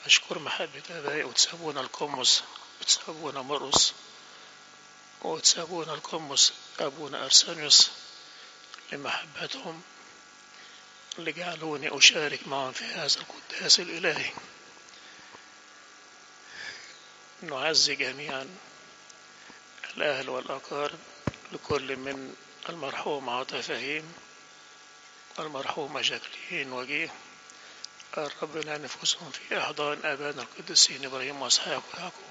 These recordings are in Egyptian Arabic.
أشكر محبة آبائي وتسابونا القمص وتسابونا مرقس وتسابونا القمص أبونا أرسانيوس لمحبتهم اللي جعلوني أشارك معهم في هذا القداس الإلهي نعزي جميعا الأهل والأقارب لكل من المرحوم عاطف فهيم والمرحومة جاكلين وجيه ربنا نفوسهم في أحضان آبائنا القديسين إبراهيم وإسحاق ويعقوب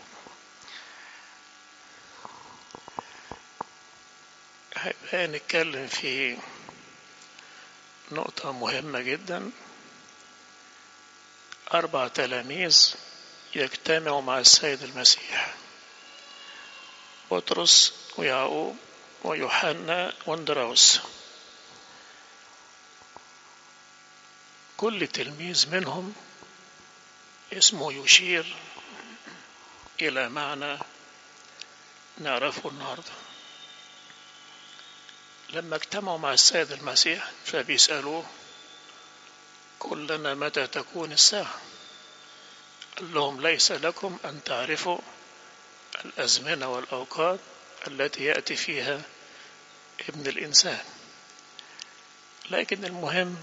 هيبقى نتكلم في نقطة مهمة جدا أربع تلاميذ يجتمعوا مع السيد المسيح بطرس ويعقوب ويوحنا واندراوس كل تلميذ منهم اسمه يشير إلى معنى نعرفه النهارده لما اجتمعوا مع السيد المسيح فبيسألوه قل لنا متى تكون الساعة قال لهم ليس لكم أن تعرفوا الأزمنة والأوقات التي يأتي فيها ابن الإنسان لكن المهم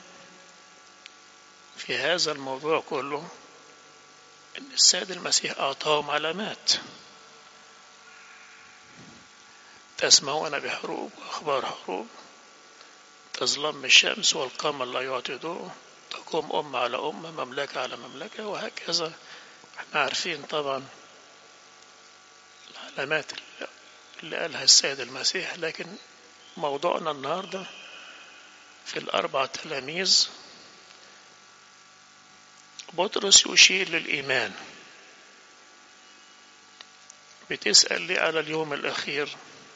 في هذا الموضوع كله أن السيد المسيح أعطاهم علامات تسمعون بحروب وأخبار حروب تظلم الشمس والقمر لا يعطي ضوء تقوم أمة على أمة مملكة على مملكة وهكذا احنا عارفين طبعا العلامات اللي قالها السيد المسيح لكن موضوعنا النهاردة في الأربع تلاميذ بطرس يشير للإيمان بتسأل لي على اليوم الأخير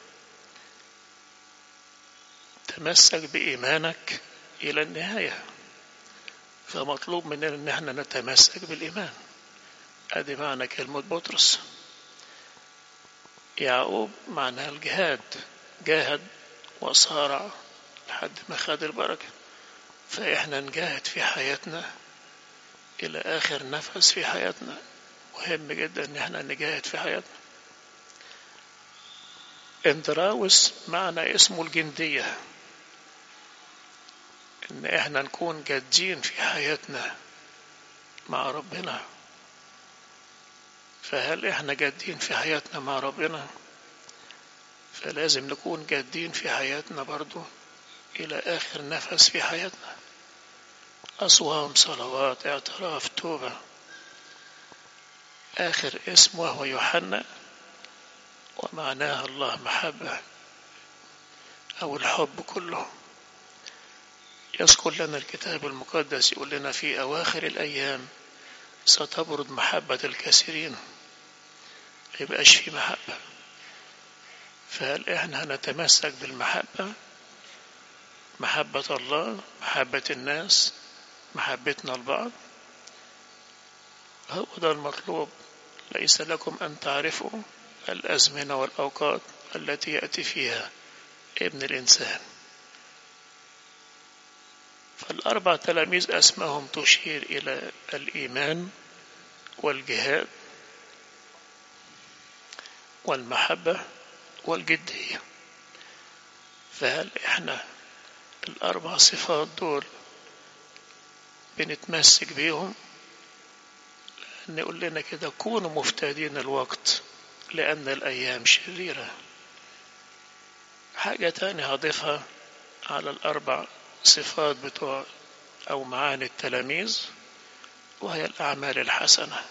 تمسك بإيمانك إلى النهاية فمطلوب مننا أن احنا نتمسك بالإيمان أدي معنى كلمة بطرس يعقوب معناها الجهاد جاهد وصارع لحد ما خد البركة فإحنا نجاهد في حياتنا إلى آخر نفس في حياتنا مهم جدا إن احنا نجاهد في حياتنا اندراوس معنى اسمه الجندية إن احنا نكون جادين في حياتنا مع ربنا فهل احنا جادين في حياتنا مع ربنا فلازم نكون جادين في حياتنا برضو إلى آخر نفس في حياتنا أصوام صلوات اعتراف توبة آخر اسم وهو يوحنا ومعناها الله محبة أو الحب كله يذكر لنا الكتاب المقدس يقول لنا في أواخر الأيام ستبرد محبة الكثيرين يبقاش في محبة فهل احنا هنتمسك بالمحبة محبة الله محبة الناس محبتنا البعض هو ده المطلوب ليس لكم أن تعرفوا الأزمنة والأوقات التي يأتي فيها ابن الإنسان فالأربع تلاميذ أسمائهم تشير إلى الإيمان والجهاد والمحبة والجدية فهل إحنا الأربع صفات دول بنتمسك بيهم نقول لنا كده كونوا مفتدين الوقت لأن الأيام شريرة حاجة تانية هضيفها على الأربع صفات بتوع أو معاني التلاميذ وهي الأعمال الحسنة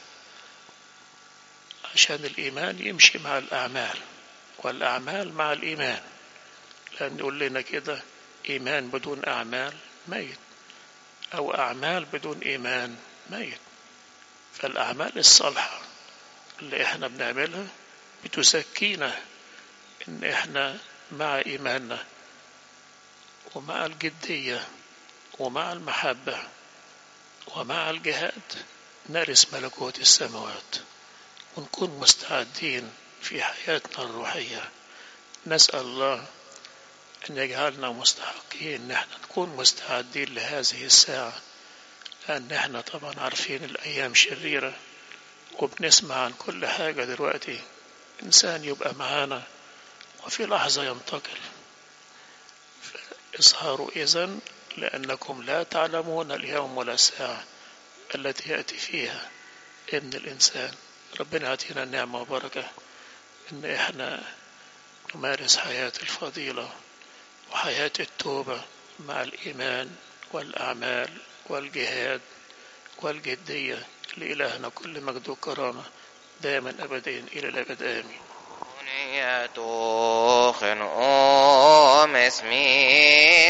عشان الإيمان يمشي مع الأعمال والأعمال مع الإيمان لأن يقول لنا كده إيمان بدون أعمال ميت أو أعمال بدون إيمان ميت فالأعمال الصالحة اللي إحنا بنعملها بتزكينا إن إحنا مع إيماننا ومع الجدية ومع المحبة ومع الجهاد نرث ملكوت السماوات ونكون مستعدين في حياتنا الروحية نسأل الله أن يجعلنا مستحقين نحن نكون مستعدين لهذه الساعة لأن احنا طبعا عارفين الأيام شريرة وبنسمع عن كل حاجة دلوقتي إنسان يبقى معانا وفي لحظة ينتقل اظهروا إذن لأنكم لا تعلمون اليوم ولا الساعة التي يأتي فيها ابن الإنسان ربنا يعطينا النعمة وبركة إن إحنا نمارس حياة الفضيلة وحياة التوبة مع الإيمان والأعمال والجهاد والجدية لإلهنا كل مجد وكرامة دائما أبدين إلى الأبد آمين خنقوم اسمين